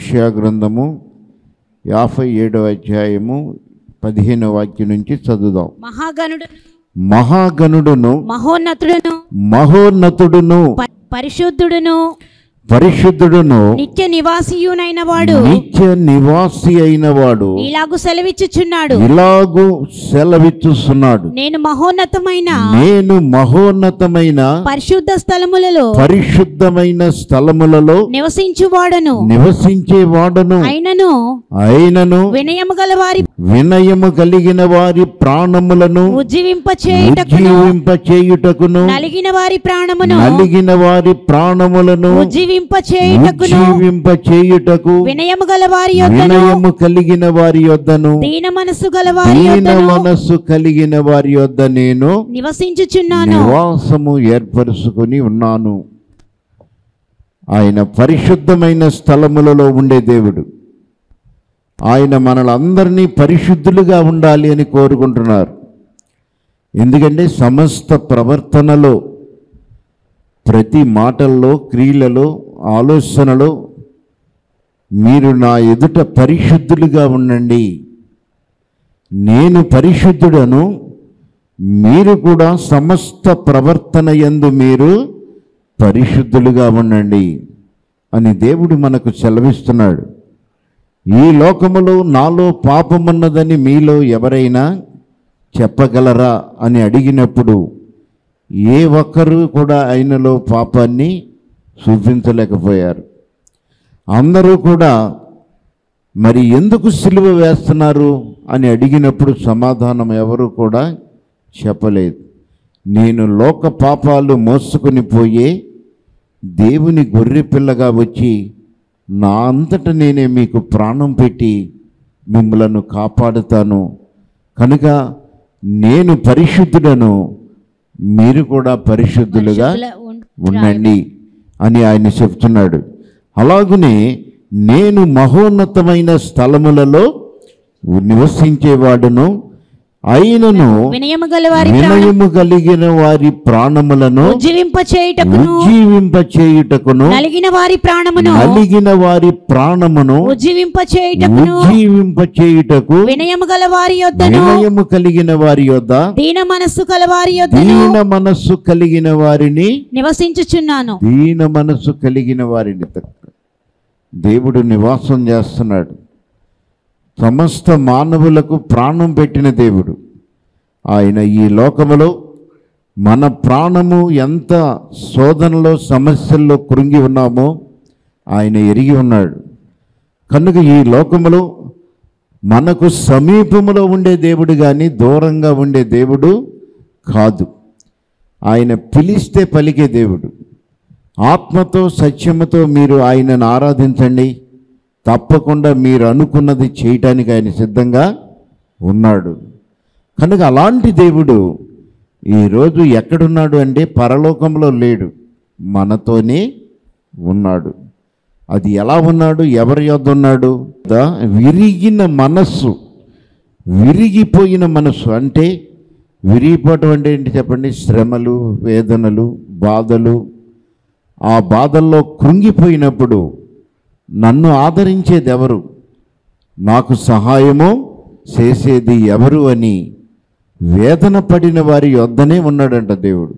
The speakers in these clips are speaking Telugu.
యెషయా గ్రంథము యాభై ఏడవ అధ్యాయము పదిహేనవ వాక్యం నుంచి చదువుదాం మహాగణుడు మహాగణుడును మహోన్నతుడును మహోన్నతుడును ప- పరిశుద్ధుడును పరిశుద్ధుడును నిత్య నివాసియునైన వాడు నిత్య నివాసి అయిన వాడు ఇలాగు సెలవిచ్చుచున్నాడు ఇలాగు సెలవిచ్చుస్తున్నాడు నేను మహోన్నతమైన నేను మహోన్నతమైన పరిశుద్ధ స్థలములలో పరిశుద్ధమైన స్థలములలో నివసించువాడను నివసించే వాడను అయినను అయినను వినయము గల వారి వినయము కలిగిన వారి ప్రాణములను ఉజ్జీవింప చేయుటకును ఉజ్జీవింప చేయుటకును నలిగిన వారి ప్రాణమును నలిగిన వారి ప్రాణములను ఉజ్జీవింప చేయుటకును ఉజ్జీవింప చేయుటకు వినయము గల వారి యొద్దను వినయము కలిగిన వారి యొద్దను దీన మనస్సు గల వారి దీన యొద్దను మనస్సు కలిగిన వారి యొద్ద నేను నివసించుచున్నాను నివాసము ఏర్పరుచుకుని ఉన్నాను ఆయన పరిశుద్ధమైన స్థలములలో ఉండే దేవుడు ఆయన మనలందరినీ పరిశుద్ధులుగా ఉండాలి అని కోరుకుంటున్నారు ఎందుకంటే సమస్త ప్రవర్తనలో ప్రతి మాటల్లో క్రియలలో ఆలోచనలో మీరు నా ఎదుట పరిశుద్ధులుగా ఉండండి నేను పరిశుద్ధుడను మీరు కూడా సమస్త ప్రవర్తన యందు మీరు పరిశుద్ధులుగా ఉండండి అని దేవుడు మనకు సెలవిస్తున్నాడు ఈ లోకములో నాలో పాపమున్నదని మీలో ఎవరైనా చెప్పగలరా అని అడిగినప్పుడు ఏ ఒక్కరు కూడా ఆయనలో పాపాన్ని చూపించలేకపోయారు అందరూ కూడా మరి ఎందుకు సిలువ వేస్తున్నారు అని అడిగినప్పుడు సమాధానం ఎవరు కూడా చెప్పలేదు నేను లోక పాపాలు మోసుకుని పోయే దేవుని గొర్రె పిల్లగా వచ్చి నా అంతట నేనే మీకు ప్రాణం పెట్టి మిమ్మలను కాపాడుతాను కనుక నేను పరిశుద్ధుడను మీరు కూడా పరిశుద్ధులుగా ఉండండి అని ఆయన చెప్తున్నాడు అలాగునే నేను మహోన్నతమైన స్థలములలో నివసించేవాడును అయినను వినయము గల వారి వినయము కలిగిన వారి ప్రాణములను ఉజ్జీవింప చేయుటకును ఉజ్జీవింప చేయుటకును నలిగిన వారి ప్రాణమును నలిగిన వారి ప్రాణమును ఉజ్జీవింప చేయుటకును ఉజ్జీవింప చేయుటకు వినయము గల వారి యొద్దను వినయము కలిగిన వారి యొద్ద దీన మనస్సు గల వారి యొద్దను దీన మనస్సు కలిగిన వారిని నివసించుచున్నాను దీన మనస్సు కలిగిన వారిని తక్క దేవుడు నివాసం చేస్తున్నాడు సమస్త మానవులకు ప్రాణం పెట్టిన దేవుడు ఆయన ఈ లోకములో మన ప్రాణము ఎంత శోధనలో సమస్యల్లో కృంగి ఉన్నామో ఆయన ఎరిగి ఉన్నాడు కనుక ఈ లోకములో మనకు సమీపములో ఉండే దేవుడు కానీ దూరంగా ఉండే దేవుడు కాదు ఆయన పిలిస్తే పలికే దేవుడు ఆత్మతో సత్యముతో మీరు ఆయనను ఆరాధించండి తప్పకుండా మీరు అనుకున్నది చేయటానికి ఆయన సిద్ధంగా ఉన్నాడు కనుక అలాంటి దేవుడు ఈరోజు ఎక్కడున్నాడు అంటే పరలోకంలో లేడు మనతోనే ఉన్నాడు అది ఎలా ఉన్నాడు ఎవరి యొద్ద ఉన్నాడు ద విరిగిన మనస్సు విరిగిపోయిన మనస్సు అంటే విరిగిపోవటం అంటే ఏంటి చెప్పండి శ్రమలు వేదనలు బాధలు ఆ బాధల్లో కృంగిపోయినప్పుడు నన్ను ఆదరించేది ఎవరు నాకు సహాయము చేసేది ఎవరు అని వేదన పడిన వారి యొద్దనే ఉన్నాడంట దేవుడు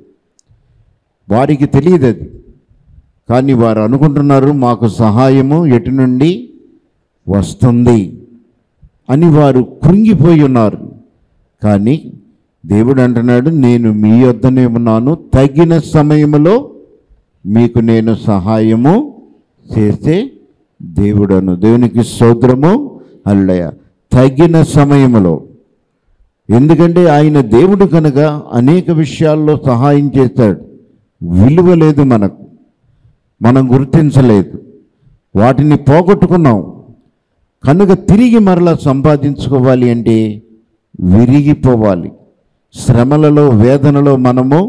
వారికి తెలియదు అది కానీ వారు అనుకుంటున్నారు మాకు సహాయము ఎటు నుండి వస్తుంది అని వారు కృంగిపోయి ఉన్నారు కానీ దేవుడు అంటున్నాడు నేను మీ యొద్దనే ఉన్నాను తగిన సమయంలో మీకు నేను సహాయము చేసే దేవుడను దేవునికి స్తోత్రము అల్లయ తగిన సమయంలో ఎందుకంటే ఆయన దేవుడు కనుక అనేక విషయాల్లో సహాయం చేస్తాడు విలువ లేదు మనకు మనం గుర్తించలేదు వాటిని పోగొట్టుకున్నాం కనుక తిరిగి మరలా సంపాదించుకోవాలి అంటే విరిగిపోవాలి శ్రమలలో వేదనలో మనము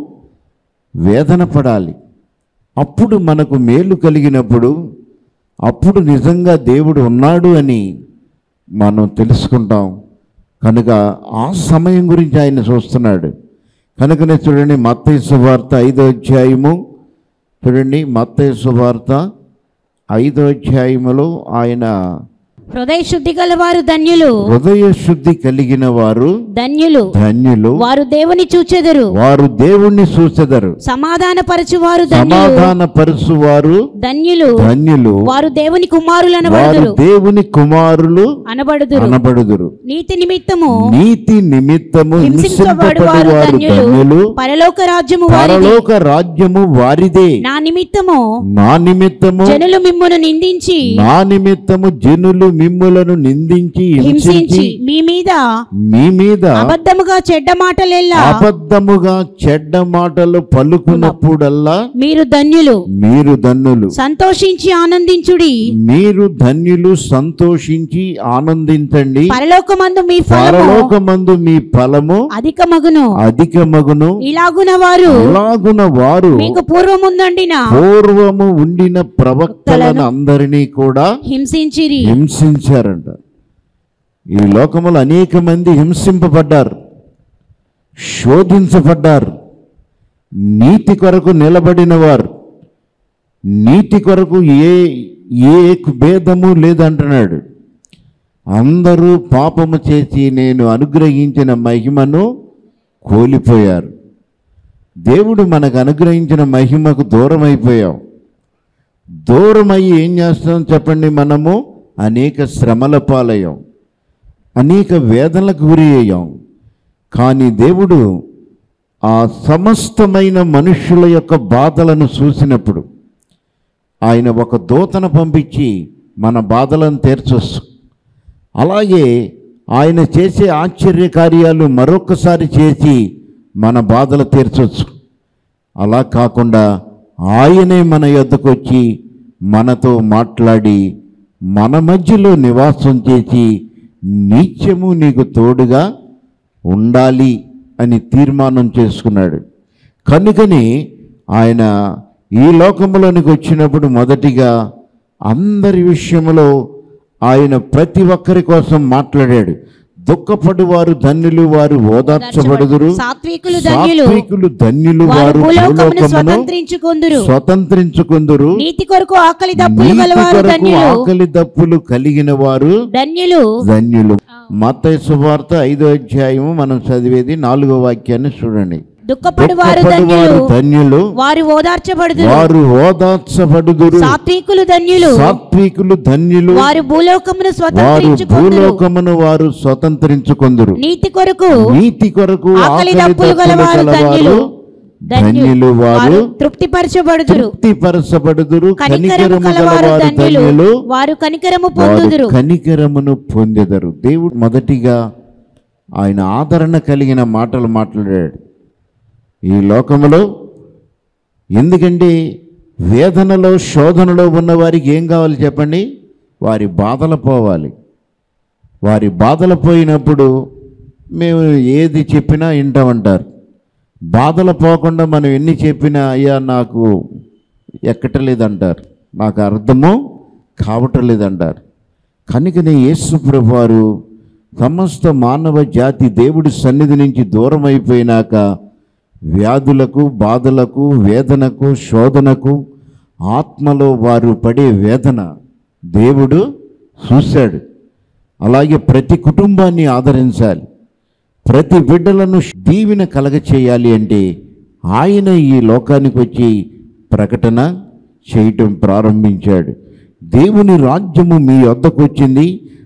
వేదన పడాలి అప్పుడు మనకు మేలు కలిగినప్పుడు అప్పుడు నిజంగా దేవుడు ఉన్నాడు అని మనం తెలుసుకుంటాం కనుక ఆ సమయం గురించి ఆయన చూస్తున్నాడు కనుకనే చూడండి మత్తయి సువార్త ఐదో అధ్యాయము చూడండి మత్తయి సువార్త ఐదో అధ్యాయములో ఆయన హృదయ శుద్ధి గలవారు ధన్యులు హృదయ శుద్ధి కలిగిన వారు ధన్యులు ధన్యులు వారు దేవుని చూచెదరు వారు దేవుణ్ణి చూచెదరు సమాధాన పరచువారు ధన్యులు సమాధాన పరుసు వారు ధన్యులు ధన్యులు వారు దేవుని కుమారులు వారు అనబడుదురు దేవుని కుమారులు అనబడుదురు అనబడుదురు నీతి నిమిత్తము నీతి నిమిత్తము హింసించబడు వారు హింసింపబడు వారు ధన్యులు ధన్యులు పరలోక రాజ్యము వారిది పరలోక రాజ్యము వారిదే నా నిమిత్తము నా నిమిత్తము జనులు మిమ్మును నిందించి నా నిమిత్తము జనులు మిమ్ములను నిందించి హింసించి హింసించి మీ మీద మీ మీద అబద్ధముగా చెడ్డ మాటలెల్లా అబద్ధముగా చెడ్డ మాటలు పలుకున్నప్పుడల్లా మీరు ధన్యులు మీరు ధన్యులు సంతోషించి ఆనందించుడి మీరు ధన్యులు సంతోషించి ఆనందించండి పరలోకమందు మీ ఫలము పరలోకమందు మీ ఫలము అధిక మగును అధికమగును ఇలాగున వారు ఇలాగున వారు మీకు పూర్వముందండిన పూర్వము ఉండిన ప్రవక్తలను అందరినీ కూడా హింసించిరి హింసించారంట ఈ లోకములో అనేక మంది హింసింపబడ్డారు శోధించబడ్డారు నీతి కొరకు నిలబడిన వారు నీతి కొరకు ఏ ఏ భేదము లేదంటున్నాడు అందరూ పాపము చేసి నేను అనుగ్రహించిన మహిమను కోల్పోయారు దేవుడు మనకు అనుగ్రహించిన మహిమకు దూరం అయిపోయాం దూరం అయ్యి ఏం చేస్తాం చెప్పండి మనము అనేక శ్రమల పాలయ్యాం అనేక వేదనలకు గురి అయ్యాం కానీ దేవుడు ఆ సమస్తమైన మనుషుల యొక్క బాధలను చూసినప్పుడు ఆయన ఒక దూతను పంపించి మన బాధలను తీర్చొచ్చు అలాగే ఆయన చేసే ఆశ్చర్య కార్యాలు మరొకసారి చేసి మన బాధలు తీర్చొచ్చు అలా కాకుండా ఆయనే మన యొద్దకు వచ్చి మనతో మాట్లాడి మన మధ్యలో నివాసం చేసి నిత్యము నీకు తోడుగా ఉండాలి అని తీర్మానం చేసుకున్నాడు కనుకని ఆయన ఈ లోకంలోనికి వచ్చినప్పుడు మొదటిగా అందరి విషయంలో ఆయన ప్రతి ఒక్కరి కోసం మాట్లాడాడు దుఃఖపడు వారు ధన్యులు వారు ఓదార్చబడుదురు సాత్వికులు ధన్యులు సాత్వికులు ధన్యులు వారు వారు భూలోకమును భూలోకమును స్వతంత్రించుకొందురు స్వతంత్రించుకుందురు నీతి కొరకు ఆకలి దప్పులు నీతి గలవారు కొరకు ధన్యులు ఆకలి దప్పులు కలిగిన వారు ధన్యులు ధన్యులు మత్తయి సువార్త ఐదో అధ్యాయము మనం చదివేది నాలుగో వాక్యాన్ని చూడండి దుఃఖపడు వారు దుఃఖపడు ధన్యులు వారు ధన్యులు వారు ఓదార్చబడుదురు వారు ఓదార్చబడుదురు సాత్వికులు ధన్యులు సాత్వికులు ధన్యులు వారు భూలోకమును వారు స్వతంత్రించుకొందురు భూలోకమును వారు స్వతంత్రించుకొందురు నీతి కొరకు నీతి కొరకు ఆకలి ఆకలి దప్పులు దప్పులు గలవారు ధన్యులు గలవారు ధన్యులు వారు తృప్తిపరచబడుదురు తృప్తిపరచబడుదురు కనికరము కనికరము కలవారు గలవారు ధన్యులు ధన్యులు వారు కనికరము వారు పొందుదురు కనికరమును పొందెదరు దేవుడు మొదటిగా ఆయన ఆదరణ కలిగిన మాటలు మాట్లాడాడు ఈ లోకములో ఎందుకంటే వేదనలో శోధనలో ఉన్న వారికి ఏం కావాలి చెప్పండి వారి బాధలు పోవాలి వారి బాధలు పోయినప్పుడు మేము ఏది చెప్పినా వింటామంటారు బాధలు పోకుండా మనం ఎన్ని చెప్పినా అయ్యా నాకు ఎక్కటలేదంటారు నాకు అర్థము కావటలేదంటారు కనుకనే యేసు ప్రభువారు సమస్త మానవ జాతి దేవుడి సన్నిధి నుంచి దూరం అయిపోయినాక వ్యాధులకు బాధలకు వేదనకు శోధనకు ఆత్మలో వారు పడే వేదన దేవుడు చూశాడు అలాగే ప్రతి కుటుంబాన్ని ఆదరించాలి ప్రతి బిడ్డలను దీవెన కలగ చేయాలి అంటే ఆయన ఈ లోకానికి వచ్చి ప్రకటన చేయటం ప్రారంభించాడు దేవుని రాజ్యము మీ వద్దకు వచ్చింది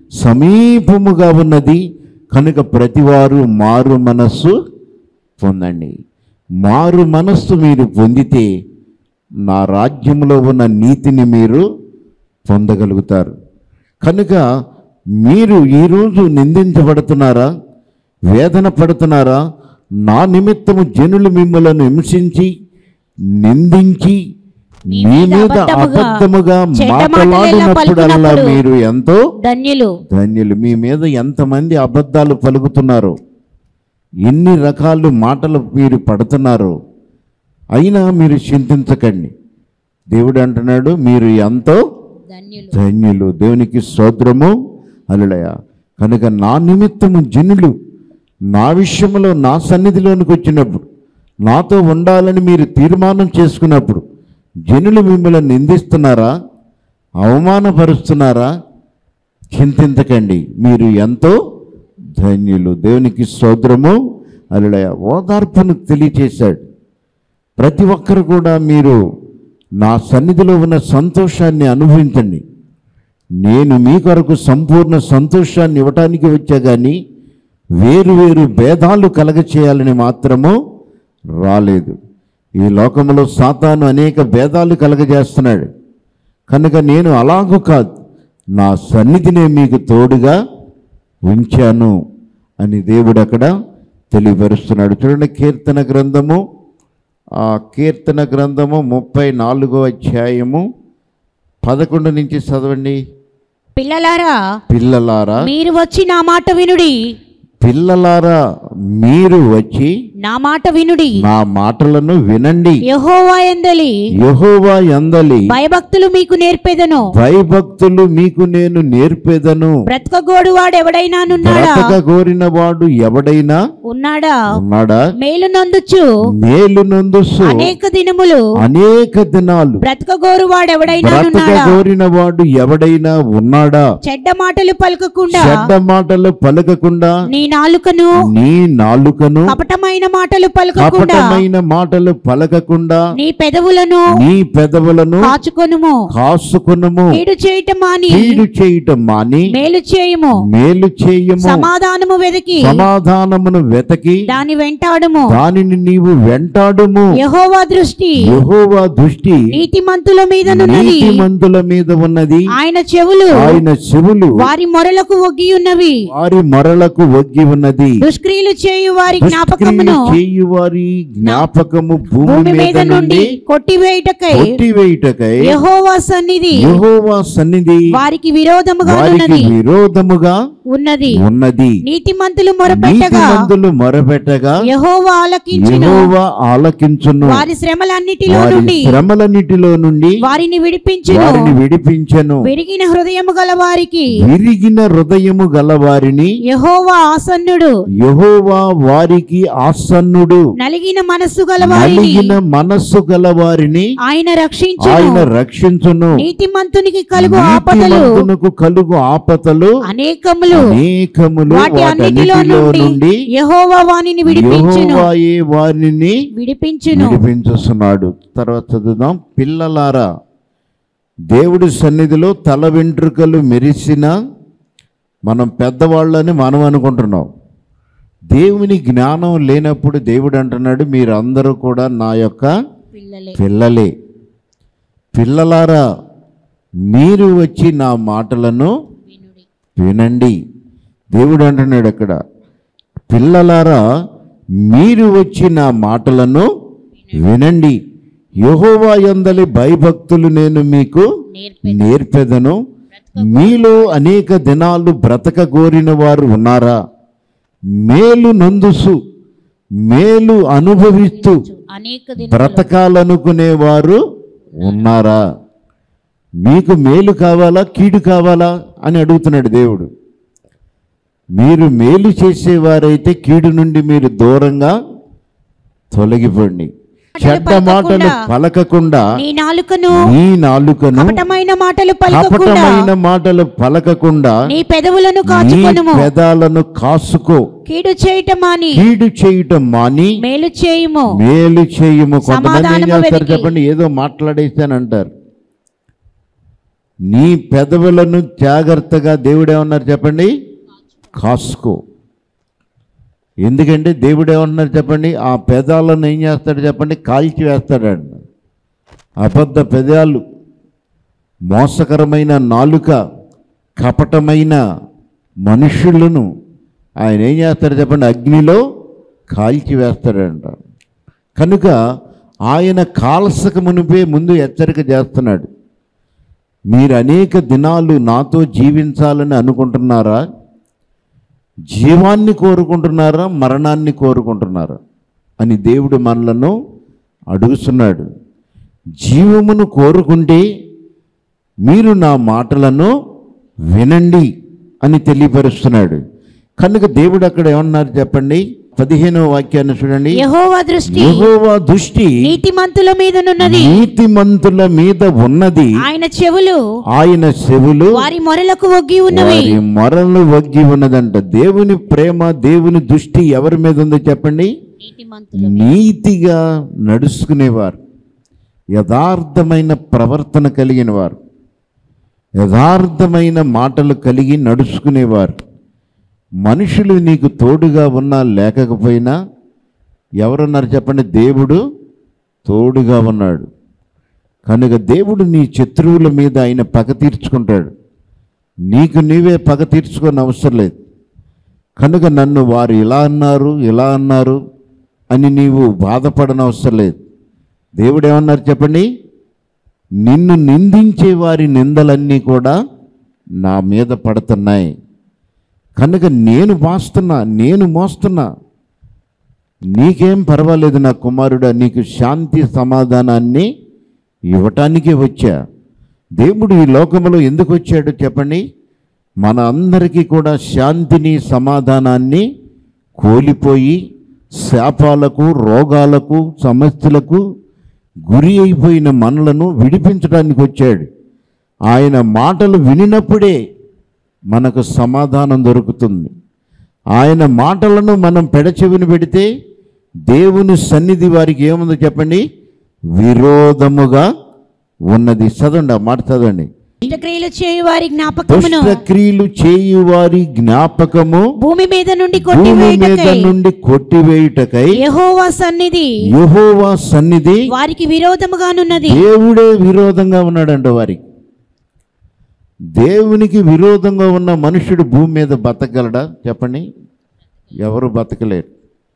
సమీపముగా ఉన్నది కనుక ప్రతివారు మారు మనస్సు పొందండి మారు మనస్సు మీరు పొందితే నా రాజ్యంలో ఉన్న నీతిని మీరు పొందగలుగుతారు కనుక మీరు ఈరోజు నిందించబడుతున్నారా వేదన పడుతున్నారా నా నిమిత్తము జనులు మిమ్మలను హింసించి నిందించి మీ మీ మీద మీద అబద్ధముగా, అబద్ధముగా చెడ్డ మాటలెల్లా మాట్లాడినప్పుడల్లా పలుకునప్పుడు మీరు ఎంతో ధన్యులు ధన్యులు మీ మీద ఎంతమంది అబద్ధాలు పలుకుతున్నారో ఎన్ని రకాలు మాటలు మీరు పడుతున్నారో అయినా మీరు చింతించకండి దేవుడు అంటున్నాడు మీరు ఎంతో ధన్యులు ధన్యులు దేవునికి స్తోత్రము అలుడయ కనుక నా నిమిత్తము జనులు నా విషయంలో నా సన్నిధిలోనికి వచ్చినప్పుడు నాతో ఉండాలని మీరు తీర్మానం చేసుకున్నప్పుడు జనులు మిమ్మల్ని నిందిస్తున్నారా అవమానపరుస్తున్నారా చింతించకండి మీరు ఎంతో ధన్యులు దేవునికి స్తోత్రము అలా ఓదార్పును తెలియచేశాడు ప్రతి ఒక్కరు కూడా మీరు నా సన్నిధిలో ఉన్న సంతోషాన్ని అనుభవించండి నేను మీ కొరకు సంపూర్ణ సంతోషాన్ని ఇవ్వటానికి వచ్చా కానీ వేరు వేరు భేదాలు కలగచేయాలని మాత్రము రాలేదు ఈ లోకంలో సాతాను అనేక భేదాలు కలగజేస్తున్నాడు కనుక నేను అలాగూ కాదు నా సన్నిధినే మీకు తోడుగా ఉంచాను అని దేవుడు అక్కడ తెలియపరుస్తున్నాడు చూడండి కీర్తన గ్రంథము ఆ కీర్తన గ్రంథము ముప్పై నాలుగో అధ్యాయము పదకొండు నుంచి చదవండి పిల్లలారా పిల్లలారా మీరు వచ్చి నా మాట వినుడి పిల్లలారా మీరు వచ్చి నా మాట వినుడి నా మాటలను వినండి యహోవా ఎందలి యెహోవా ఎందలి భయభక్తులు మీకు నేర్పేదను భయభక్తులు మీకు నేను నేర్పేదను బ్రతకగోడు వాడు ఎవడైనానున్నాడా బ్రతక కోరిన వాడు ఎవడైనా ఉన్నాడా ఉన్నాడా మేలు నందుచు మేలు నందుసు అనేక దినములు అనేక దినాలు బ్రతకగోరు వాడు బ్రతక ఎవడైనానున్నాడా కోరిన వాడు ఎవడైనా ఉన్నాడా చెడ్డ మాటలు పలకకుండా చెడ్డ మాటలు పలకకుండా నీ నాలుకను నీ నాలుకను కపటమైన మాటలు పలకకుండా కపటమైన మాటలు పలకకుండా నీ పెదవులను నీ పెదవులను కాచుకొనుము కాసుకునము కీడు చేయటం మాని కీడు చేయటం మాని మేలు చేయము మేలు చేయము సమాధానము వెదకి సమాధానమును వెతకి దాని వెంటాడుము దానిని నీవు వెంటాడుము యహోవా దృష్టి యెహోవా దృష్టి నీతిమంతుల మీదనున్నది నీతిమంతుల మీద ఉన్నది ఆయన చెవులు ఆయన చెవులు వారి మొరలకు ఒగ్గి ఉన్నవి వారి మొరలకు ఒగ్గి ఉన్నది దుష్క్రియలు చేయు వారి దుష్క్రియలు జ్ఞాపకమును చేయు వారి జ్ఞాపకము భూమి భూమి మీద నుండి కొట్టివేయుటకై కొట్టివేయుటకై యహోవా సన్నిధి యెహోవా సన్నిధి వారికి విరోధముగా వారికి ఉన్నది విరోధముగా ఉన్నది ఉన్నది నీతిమంతులు మొరపెట్టగా నీతిమంతులు మొరపెట్టగా యహోవా ఆలకించును యెహోవా ఆలకించును వారి శ్రమలన్నిటిలో వారి నుండి శ్రమలన్నిటిలో నుండి వారిని విడిపించును వారిని విడిపించెను విరిగిన హృదయము గల వారికి విరిగిన హృదయము గలవారిని యహోవా ఆసన్నుడు యెహోవా వారికి ఆసన్నుడు నలిగిన మనస్సు గల వారిని నలిగిన మనస్సు గలవారిని ఆయన రక్షించును ఆయన రక్షించును నీతిమంతునికి కలుగు ఆపదలు నీతిమంతునకు కలుగు ఆపదలు అనేకములు అనేకములు వాటి అన్నిటిలో వాటన్నిటిలో నుండి నుండి యహోవా వానిని విడిపించును యెహోవాయే వారిని విడిపించును విడిపించుస్తున్నాడు తర్వాత చదువుదాం పిల్లలారా దేవుడి సన్నిధిలో తల వెంట్రుకలు మెరిసిన మనం పెద్దవాళ్ళని మనం అనుకుంటున్నాం దేవుని జ్ఞానం లేనప్పుడు దేవుడు అంటున్నాడు మీరందరూ కూడా నా యొక్క పిల్లలే పిల్లలే పిల్లలారా మీరు వచ్చి నా మాటలను వినుడి వినండి దేవుడు అంటున్నాడు అక్కడ పిల్లలారా మీరు వచ్చి నా మాటలను వినండి యెహోవా యందలి భయభక్తులు నేను మీకు నేర్పే నేర్పెదను మీలో అనేక దినాలు బ్రతక గోరిన వారు ఉన్నారా మేలు నందుసు మేలు అనుభవిస్తూ అనేక దిన బ్రతకాలనుకునేవారు ఉన్నారా మీకు మేలు కావాలా కీడు కావాలా అని అడుగుతున్నాడు దేవుడు మీరు మేలు చేసేవారైతే కీడు నుండి మీరు దూరంగా తొలగిపోండి చెడ్డ మాటలు పలకకుండా నీ నాలుకను నీ నాలుకను కపటమైన మాటలు పలకకుండా కపటమైన మాటలు పలకకుండా నీ పెదవులను నీ కాచుకొనుము పెదాలను కాసుకో కీడు చేయటం అని కీడు చేయటం మాని మేలు చేయుము మేలు చేయుము కొంతమంది ఏం సమాధానము చేస్తారు వెతికి. చెప్పండి ఏదో మాట్లాడేసానంటారు నీ పెదవులను జాగ్రత్తగా దేవుడు ఏమన్నారు చెప్పండి కాసుకో ఎందుకంటే దేవుడు ఏమన్నారు చెప్పండి ఆ పెదాలను ఏం చేస్తాడు చెప్పండి కాల్చి వేస్తాడంట అబద్ధ పెదాలు మోసకరమైన నాలుక కపటమైన మనుషులను ఆయన ఏం చేస్తాడు చెప్పండి అగ్నిలో కాల్చి వేస్తాడంట కనుక ఆయన కాల్సక మునిపే ముందు హెచ్చరిక చేస్తున్నాడు మీరు అనేక దినాలు నాతో జీవించాలని అనుకుంటున్నారా జీవాన్ని కోరుకుంటున్నారా మరణాన్ని కోరుకుంటున్నారా అని దేవుడు మనలను అడుగుతున్నాడు జీవమును కోరుకుంటే మీరు నా మాటలను వినండి అని తెలియపరుస్తున్నాడు కనుక దేవుడు అక్కడ ఏమన్నారు చెప్పండి పదిహేనవ వాక్యాన్ని చూడండి యెహోవా దృష్టి యెహోవా దృష్టి నీతిమంతుల మీదనున్నది నీతిమంతుల మీద ఉన్నది ఆయన చెవులు ఆయన చెవులు వారి మొరలకు ఒగ్గి ఉన్నవి వారి మొరలు వగ్గి ఉన్నదంట దేవుని ప్రేమ దేవుని దృష్టి ఎవరి మీద ఉందో చెప్పండి నీతిమంతులు నీతిగా నడుచుకునేవారు యథార్థమైన ప్రవర్తన కలిగిన వారు యథార్థమైన మాటలు కలిగి నడుచుకునేవారు మనుషులు నీకు తోడుగా ఉన్నా లేకపోయినా ఎవరున్నారు చెప్పండి దేవుడు తోడుగా ఉన్నాడు కనుక దేవుడు నీ శత్రువుల మీద ఆయన పగ తీర్చుకుంటాడు నీకు నీవే పగ తీర్చుకొని అవసరం లేదు కనుక నన్ను వారు ఇలా అన్నారు ఇలా అన్నారు అని నీవు బాధపడనవసరం లేదు దేవుడు ఏమన్నారు చెప్పండి నిన్ను నిందించే వారి నిందలన్నీ కూడా నా మీద పడుతున్నాయి కనుక నేను మోస్తున్నా నేను మోస్తున్నా నీకేం పర్వాలేదు నా కుమారుడా నీకు శాంతి సమాధానాన్ని ఇవ్వటానికే వచ్చా దేవుడు ఈ లోకంలో ఎందుకు వచ్చాడు చెప్పండి మన అందరికీ కూడా శాంతిని సమాధానాన్ని కోల్పోయి శాపాలకు రోగాలకు సమస్యలకు గురి అయిపోయిన మనలను విడిపించడానికి వచ్చాడు ఆయన మాటలు వినినప్పుడే మనకు సమాధానం దొరుకుతుంది ఆయన మాటలను మనం పెడచెవిని పెడితే దేవుని సన్నిధి వారికి ఏముందో చెప్పండి విరోధముగా ఉన్నది చదవండి ఆ మాట చదవండి క్రియలు చేయు వారి జ్ఞాపకమును దుష్టక్రియలు చేయువారి జ్ఞాపకము భూమి మీద నుండి భూమి మీద కొట్టివేయుటకై నుండి కొట్టివేయుటకై యెహోవా సన్నిధి యెహోవా సన్నిధి వారికి విరోధముగానున్నది దేవుడే విరోధంగా ఉన్నాడంట వారికి దేవునికి విరోధంగా ఉన్న మనుషుడు భూమి మీద బతకగలడా చెప్పండి ఎవరు బతకలేరు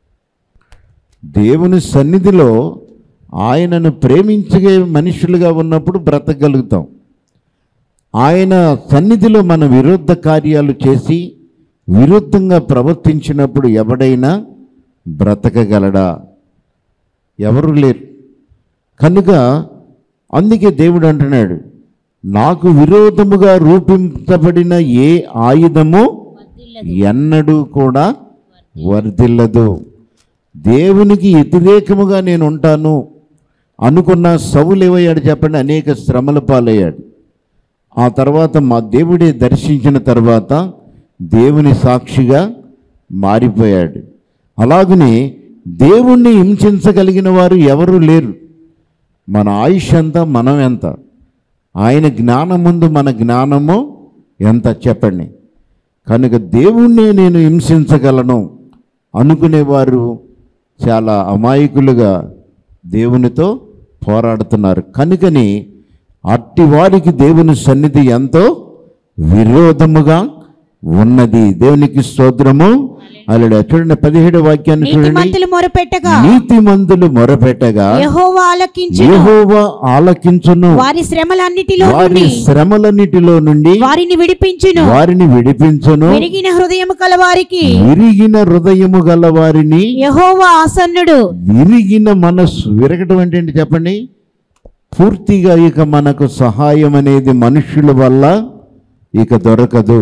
దేవుని సన్నిధిలో ఆయనను ప్రేమించే మనుషులుగా ఉన్నప్పుడు బ్రతకగలుగుతాం ఆయన సన్నిధిలో మన విరుద్ధ కార్యాలు చేసి విరుద్ధంగా ప్రవర్తించినప్పుడు ఎవడైనా బ్రతకగలడా ఎవరు లేరు కనుక అందుకే దేవుడు అంటున్నాడు నాకు విరోధముగా రూపించబడిన ఏ ఆయుధము ఎన్నడూ కూడా వర్ధిల్లదు దేవునికి వ్యతిరేకముగా నేను ఉంటాను అనుకున్న సౌలు ఏమయ్యాడు చెప్పండి అనేక శ్రమల పాలయ్యాడు ఆ తర్వాత మా దేవుడే దర్శించిన తర్వాత దేవుని సాక్షిగా మారిపోయాడు అలాగనే దేవుణ్ణి హింసించగలిగిన వారు ఎవరు లేరు మన ఆయుష్ ఎంత మనం ఎంత ఆయన జ్ఞానం ముందు మన జ్ఞానము ఎంత చెప్పండి కనుక దేవుణ్ణి నేను హింసించగలను అనుకునేవారు చాలా అమాయకులుగా దేవునితో పోరాడుతున్నారు కనుకని అట్టి వారికి దేవుని సన్నిధి ఎంతో విరోధముగా ఉన్నది దేవునికి స్తోత్రము అల్లుడు చూడండి పదిహేడు వాక్యాన్ని చూడండి నీతిమంతులు మొరపెట్టగా నీతిమంతులు మొరపెట్టగా యెహోవా ఆలకించును యెహోవా ఆలకించును వారి శ్రమలన్నిటిలో వారి నుండి శ్రమలన్నిటిలో నుండి వారిని విడిపించును వారిని విడిపించును విరిగిన హృదయము కల వారికి విరిగిన హృదయము గల వారిని యెహోవా ఆసన్నుడు విరిగిన మనస్సు విరగటం అంటే ఏంటి చెప్పండి పూర్తిగా ఇక మనకు సహాయం అనేది మనుషుల వల్ల ఇక దొరకదు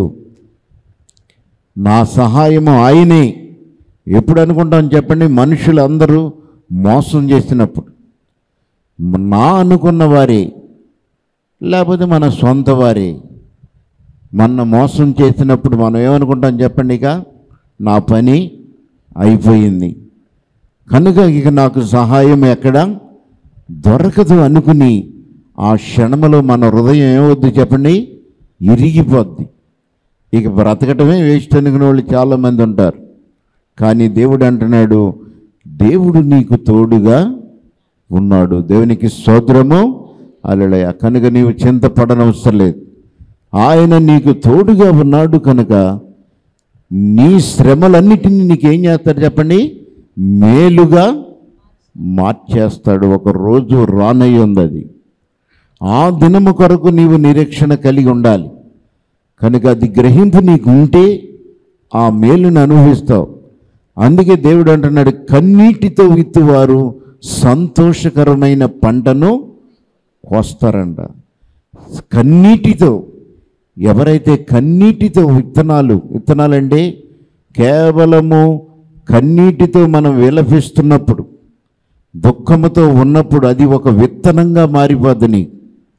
నా సహాయము ఆయనే ఎప్పుడు అనుకుంటాం చెప్పండి మనుషులు అందరూ మోసం చేసినప్పుడు నా అనుకున్న వారే లేకపోతే మన సొంత వారే మన మోసం చేసినప్పుడు మనం ఏమనుకుంటాం చెప్పండి ఇక నా పని అయిపోయింది కనుక ఇక నాకు సహాయం ఎక్కడ దొరకదు అనుకుని ఆ క్షణములో మన హృదయం ఏమవుద్ది చెప్పండి ఇరిగిపోద్ది ఇక బ్రతకటమే వేస్ట్ అనుకునే వాళ్ళు చాలామంది ఉంటారు కానీ దేవుడు అంటున్నాడు దేవుడు నీకు తోడుగా ఉన్నాడు దేవునికి స్తోత్రము అలడయ కనుక నీవు చింతపడనవసరం లేదు ఆయన నీకు తోడుగా ఉన్నాడు కనుక నీ శ్రమలన్నిటినీ నీకేం చేస్తాడు చెప్పండి మేలుగా మార్చేస్తాడు ఒక రోజు రానయ్యి ఉంది అది ఆ దినము కొరకు నీవు నిరీక్షణ కలిగి ఉండాలి కనుక అది గ్రహింపు నీకు ఉంటే ఆ మేలును అనుభవిస్తావు అందుకే దేవుడు అంటున్నాడు కన్నీటితో విత్తువారు సంతోషకరమైన పంటను కోస్తారంట కన్నీటితో ఎవరైతే కన్నీటితో విత్తనాలు విత్తనాలంటే కేవలము కన్నీటితో మనం విలపిస్తున్నప్పుడు దుఃఖముతో ఉన్నప్పుడు అది ఒక విత్తనంగా మారిపోద్ది నీకు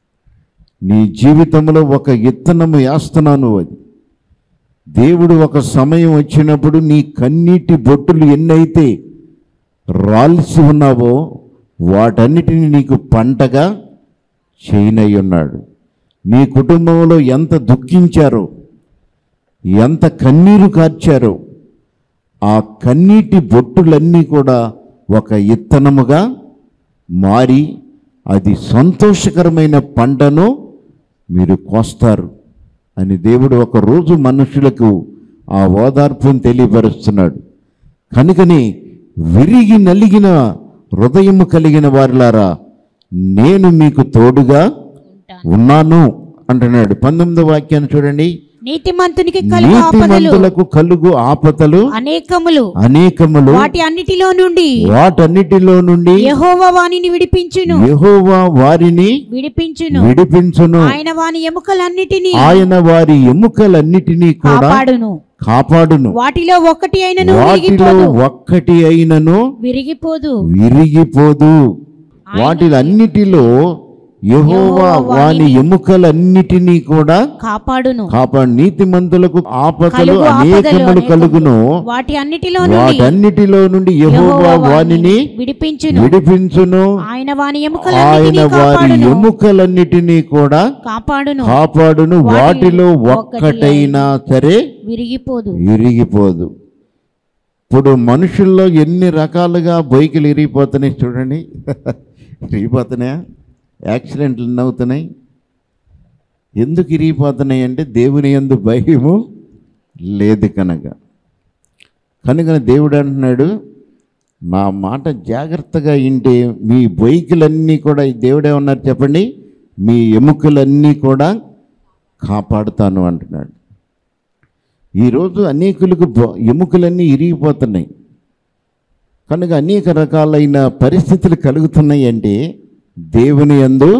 నీ జీవితంలో ఒక విత్తనము వేస్తున్నాను అది దేవుడు ఒక సమయం వచ్చినప్పుడు నీ కన్నీటి బొట్టులు ఎన్నైతే రాల్సి ఉన్నావో వాటన్నిటిని నీకు పంటగా చేయనై ఉన్నాడు నీ కుటుంబంలో ఎంత దుఃఖించారో ఎంత కన్నీరు కార్చారో ఆ కన్నీటి బొట్టులన్నీ కూడా ఒక ఇత్తనముగా మారి అది సంతోషకరమైన పంటను మీరు కోస్తారు అని దేవుడు ఒక రోజు మనుషులకు ఆ ఓదార్పును తెలియపరుస్తున్నాడు కనుకని విరిగి నలిగిన హృదయము కలిగిన వారిలారా నేను మీకు తోడుగా ఉన్నాను అంటున్నాడు పంతొమ్మిదో వాక్యాన్ని చూడండి నీతిమంతునికి కలుగు ఆపదలు నీతిమంతులకు కలుగు ఆపదలు అనేకములు అనేకములు వాటి అన్నిటిలో నుండి వాటన్నిటిలో నుండి యెహోవా వానిని విడిపించును యెహోవా వారిని విడిపించును విడిపించును ఆయన వాని ఎముకలన్నిటినీ ఆయన వారి ఎముకలన్నిటినీ కూడా కాపాడును కాపాడును వాటిలో ఒకటి అయినను వాటిలో విరిగిపోదు ఒక్కటి అయినను విరిగిపోదు విరిగిపోదు వాటిలన్నిటిలో యెహోవా వాని ఎముకలన్నిటినీ కూడా కాపాడును కాపాడు నీతిమంతులకు ఆపదలు కలుగు ఆపదలు అనేకములు అనేకములు. కలుగును వాటి అన్నిటిలో నుండి వాటన్నిటిలో నుండి యెహోవా యెహోవా వానిని విడిపించును విడిపించును ఆయన వాని ఆయన ఎముకలన్నిటినీ వారి కాపాడును ఎముకలన్నిటినీ కూడా కాపాడును కాపాడును వాటిలో వాటిలో ఒక్కటైనా సరే విరిగిపోదు విరిగిపోదు ఇప్పుడు మనుషుల్లో ఎన్ని రకాలుగా బైకులు ఇరిగిపోతున్నాయి చూడండి ఇరిగిపోతున్నాయా యాక్సిడెంట్లు ఎన్ని అవుతున్నాయి ఎందుకు ఇరిగిపోతున్నాయి అంటే దేవుని ఎందు భయము లేదు కనుక కనుక దేవుడు అంటున్నాడు నా మాట జాగ్రత్తగా వింటే మీ బైకులన్నీ కూడా దేవుడే ఉన్నారు చెప్పండి మీ ఎముకలన్నీ కూడా కాపాడుతాను అంటున్నాడు ఈరోజు అనేకులకు బ- ఎముకలన్నీ ఇరిగిపోతున్నాయి కనుక అనేక రకాలైన పరిస్థితులు కలుగుతున్నాయి అంటే దేవుని యందు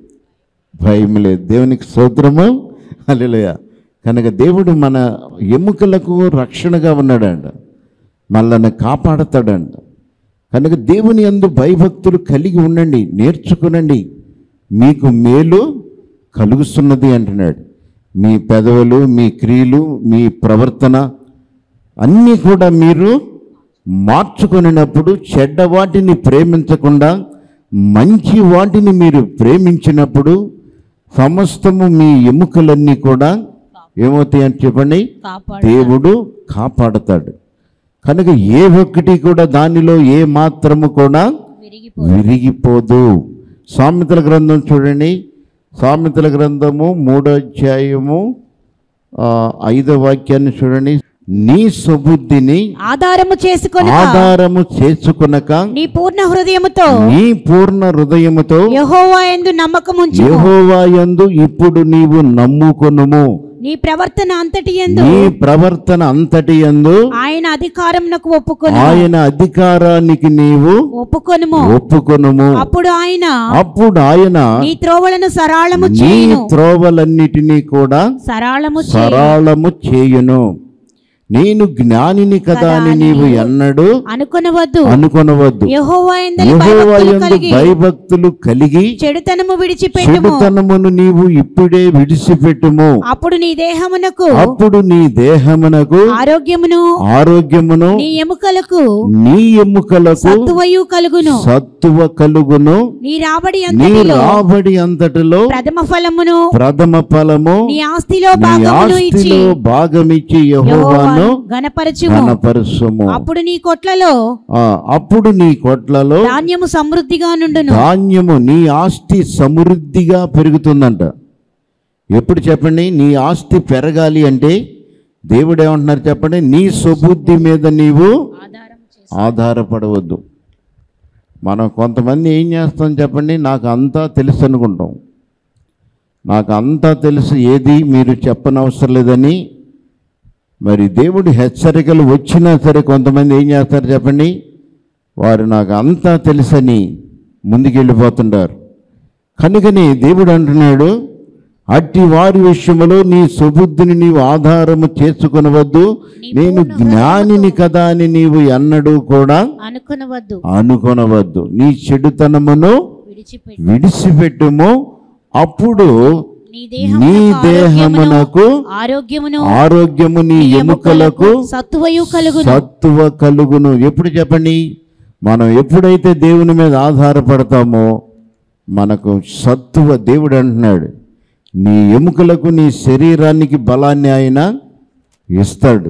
భయం లేదు దేవునికి స్తోత్రము హల్లెలూయా కనుక దేవుడు మన ఎముకలకు రక్షణగా ఉన్నాడంట మనల్ని కాపాడతాడంట కనుక దేవుని యందు భయభక్తులు కలిగి ఉండండి నేర్చుకునండి మీకు మేలు కలుగుతున్నది అంటున్నాడు మీ పెదవులు మీ క్రియలు మీ ప్రవర్తన అన్నీ కూడా మీరు మార్చుకునేటప్పుడు చెడ్డ వాటిని ప్రేమించకుండా మంచి వాటిని మీరు ప్రేమించినప్పుడు సమస్తము మీ ఎముకలన్నీ కూడా ఏమవుతాయని చెప్పండి కాపాడు దేవుడు కాపాడతాడు కనుక ఏ ఒక్కటి కూడా దానిలో ఏ మాత్రము కూడా విరిగిపో విరిగిపోదు సామెతల గ్రంథం చూడండి సామెతల గ్రంథము మూడో అధ్యాయము ఆ, ఐదో వాక్యాన్ని చూడండి నీ సుబుద్ధిని ఆధారము చేసుకొని ఆధారము చేసుకునక నీ పూర్ణ హృదయముతో నీ పూర్ణ హృదయముతో యెహోవా యందు నమ్మకముంచు యెహోవా యందు ఇప్పుడు నీవు నమ్ముకొనుము నీ ప్రవర్తన అంతటి యందు నీ ప్రవర్తన అంతటి యందు ఆయన అధికారమునకు ఒప్పుకొను ఆయన అధికారానికి నీవు ఒప్పుకొనుము ఒప్పుకొనుము అప్పుడు ఆయన అప్పుడు ఆయన నీ త్రోవలను సరాళము నీ చేయును త్రోవలన్నిటినీ కూడా సరాళము చేయును సరళము చేయును నేను జ్ఞానిని కదా అని నీవు ఎన్నడూ అనుకొనవద్దు అనుకొనవద్దు యెహోవా యందలి యెహోవా భయభక్తులు యందు కలిగి భయభక్తులు కలిగి చెడుతనము విడిచిపెట్టుము చెడుతనమును నీవు ఇప్పుడే విడిచిపెట్టుము అప్పుడు నీ దేహమునకు అప్పుడు నీ దేహమునకు ఆరోగ్యమును ఆరోగ్యమును నీ ఎముకలకు నీ ఎముకలకు సత్తువయు కలుగును సత్తువ కలుగును నీ రాబడి నీ అంతటిలో రాబడి అంతటిలో ప్రథమ ఫలమును ప్రథమ ఫలము నీ ఆస్తిలో నీ భాగమును ఇచ్చి ఆస్తిలో భాగమిచ్చి యెహోవాను గణపరచుము ఘనపరచుము అప్పుడు నీ కొట్లలో ఆ, అప్పుడు నీ కొట్లలో ధాన్యము సమృద్ధిగా నుండును ధాన్యము నీ ఆస్తి సమృద్ధిగా పెరుగుతుందంట ఎప్పుడు చెప్పండి నీ ఆస్తి పెరగాలి అంటే దేవుడు ఏమంటున్నారు చెప్పండి నీ సుబుద్ధి మీద నీవు ఆధారపడవద్దు మనం కొంతమంది ఏం చేస్తాం చెప్పండి నాకు అంతా తెలుసు అనుకుంటాం నాకు అంతా తెలుసు ఏది మీరు చెప్పనవసరం లేదని మరి దేవుడి హెచ్చరికలు వచ్చినా సరే కొంతమంది ఏం చేస్తారు చెప్పండి వారు నాకు అంతా తెలుసని ముందుకెళ్ళిపోతుంటారు కనుకని దేవుడు అంటున్నాడు అట్టి వారి విషయములో నీ సుబుద్ధిని నీవు ఆధారము చేసుకొనవద్దు నేను జ్ఞానిని కదా అని నీవు ఎన్నడూ కూడా అనుకునవద్దు అనుకొనవద్దు నీ చెడుతనమును విడిచిపెట్టి విడిచిపెట్టుము అప్పుడు నీ నీ దేహమునకు దేహమునకు ఆరోగ్యమును ఆరోగ్యము నీ ఎముకలకు సత్వయు కలుగును సత్తువ కలుగును ఎప్పుడు చెప్పండి మనం ఎప్పుడైతే దేవుని మీద ఆధారపడతామో మనకు సత్తువ దేవుడు అంటున్నాడు నీ ఎముకలకు నీ శరీరానికి బలాన్ని ఆయన ఇస్తాడు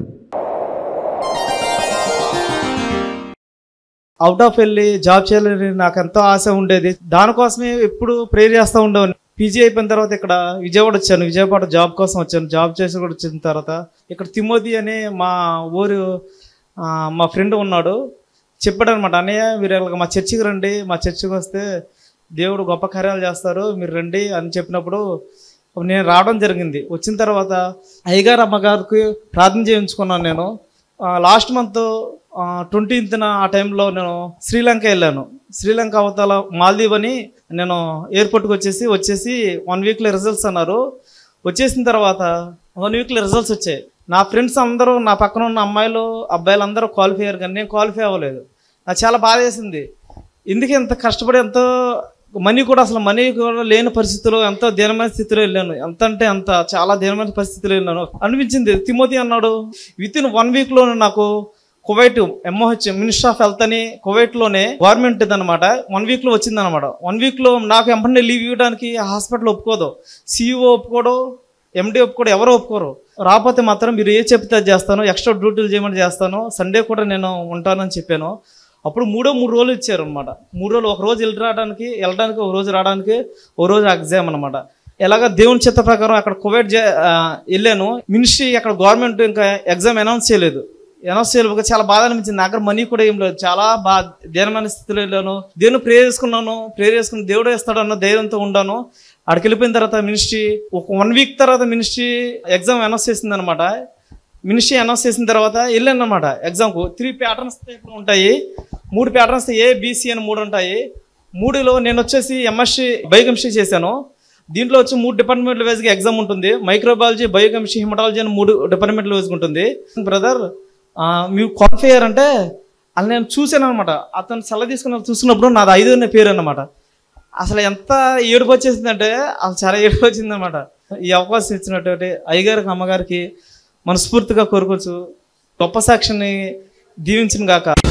అవుట్ ఆఫ్ వెళ్ళి జాబ్ చేయాలని నాకు ఎంతో ఆశ ఉండేది దానికోసమే ఎప్పుడు ప్రేర్ చేస్తూ ఉండేవాడిని పీజీ అయిపోయిన తర్వాత ఇక్కడ విజయవాడ వచ్చాను విజయవాడ జాబ్ కోసం వచ్చాను జాబ్ చేసి కూడా వచ్చిన తర్వాత ఇక్కడ తిమోతి అనే మా ఊరు ఆ, మా ఫ్రెండ్ ఉన్నాడు చెప్పాడు అనమాట అన్నయ్య మీరు ఇలాగ మా చర్చికి రండి మా చర్చికి వస్తే దేవుడు గొప్ప కార్యాలు చేస్తారు మీరు రండి అని చెప్పినప్పుడు నేను రావడం జరిగింది వచ్చిన తర్వాత అయ్యగారు అమ్మగారికి ప్రార్థన చేయించుకున్నాను నేను లాస్ట్ మంత్ ట్వంటీన్త్న ఆ టైంలో నేను శ్రీలంక వెళ్ళాను శ్రీలంక అవతల మాల్దీవ్ అని నేను ఎయిర్పోర్ట్కి వచ్చేసి వచ్చేసి వన్ వీక్లో రిజల్ట్స్ అన్నారు వచ్చేసిన తర్వాత వన్ వీక్లో రిజల్ట్స్ వచ్చాయి నా ఫ్రెండ్స్ అందరూ నా పక్కన ఉన్న అమ్మాయిలు అబ్బాయిలు అందరూ క్వాలిఫై అయ్యారు కానీ నేను క్వాలిఫై అవ్వలేదు నాకు చాలా బాధ వేసింది ఎందుకు ఎంత కష్టపడి ఎంతో మనీ కూడా అసలు మనీ కూడా లేని పరిస్థితిలో ఎంతో దీనమైన స్థితిలో వెళ్ళాను ఎంత అంటే అంత చాలా దీనమైన పరిస్థితిలో వెళ్ళాను అనిపించింది తిమోతి అన్నాడు విత్ ఇన్ వన్ వీక్లో నాకు Kuwait MOH minister of health అని కువైట్లోనే గవర్నమెంట్ అనమాట వన్ వీక్లో వచ్చిందనమాట వన్ వీక్లో నాకు ఎంపనే లీవ్ ఇవ్వడానికి హాస్పిటల్ ఒప్పుకోదు సీఈఓ ఒప్పుకోడు ఎండి ఒప్పుకోడు ఎవరు ఒప్పుకోరు రాకపోతే మాత్రం మీరు ఏ చెప్తే అది చేస్తాను ఎక్స్ట్రా డ్యూటీలు చేయమని చేస్తాను సండే కూడా నేను ఉంటానని చెప్పాను అప్పుడు మూడో మూడు రోజులు ఇచ్చారు అనమాట మూడు రోజులు ఒక రోజు వెళ్ళి రావడానికి వెళ్ళడానికి ఒక రోజు రావడానికి ఒక రోజు ఎగ్జామ్ అనమాట ఎలాగ దేవుని చిత్త ప్రకారం అక్కడ కువైట్ జే- ఆ, వెళ్ళాను మినిస్ట్రీ అక్కడ గవర్నమెంట్ ఇంకా ఎగ్జామ్ అనౌన్స్ చేయలేదు అనౌన్స్ చేయలేదు చాలా బాధ అనిపించింది నా దగ్గర మనీ కూడా ఏం లేదు చాలా బాగా దీనమైన స్థితిలో వెళ్ళాను దేవుని ప్రేర్ చేసుకున్నాను ప్రేర్ చేసుకుని దేవుడే ఇస్తాడన్న ధైర్యంతో ఉండాను అక్కడికి వెళ్ళిపోయిన తర్వాత మినిస్ట్రీ ఒక వన్ వీక్ తర్వాత మినిస్ట్రీ ఎగ్జామ్ అనౌన్స్ చేసింది అనమాట మినిస్ట్రీ అనౌన్స్ చేసిన తర్వాత వెళ్ళాను అనమాట ఎగ్జామ్కు త్రీ ప్యాటర్న్స్ ఉంటాయి మూడు ప్యాటర్న్స్ ఏ బీసీ అని మూడు ఉంటాయి మూడులో నేను వచ్చేసి ఎంఎస్సి బయోకెమిస్ట్రీ చేశాను దీంట్లో వచ్చి మూడు డిపార్ట్మెంట్ల వైజ్గా ఎగ్జామ్ ఉంటుంది మైక్రోబయాలజీ బయోకెమిస్ట్రీ హిమటాలజీ అని మూడు డిపార్ట్మెంట్ల వైజ్గా ఉంటుంది బ్రదర్ మీరు క్వాలిఫై అయ్యారంటే అది నేను చూశాను అనమాట అతను సెలవు తీసుకున్న చూసుకున్నప్పుడు నాది ఐదో అనే పేరు అన్నమాట అసలు ఎంత ఏడుపు వచ్చేసిందంటే అసలు చాలా ఏడుపు వచ్చిందనమాట ఈ అవకాశం ఇచ్చినటువంటి అయ్యగారికి అమ్మగారికి మనస్ఫూర్తిగా కోరుకోవచ్చు గొప్ప సాక్షిని దీవించిన గాక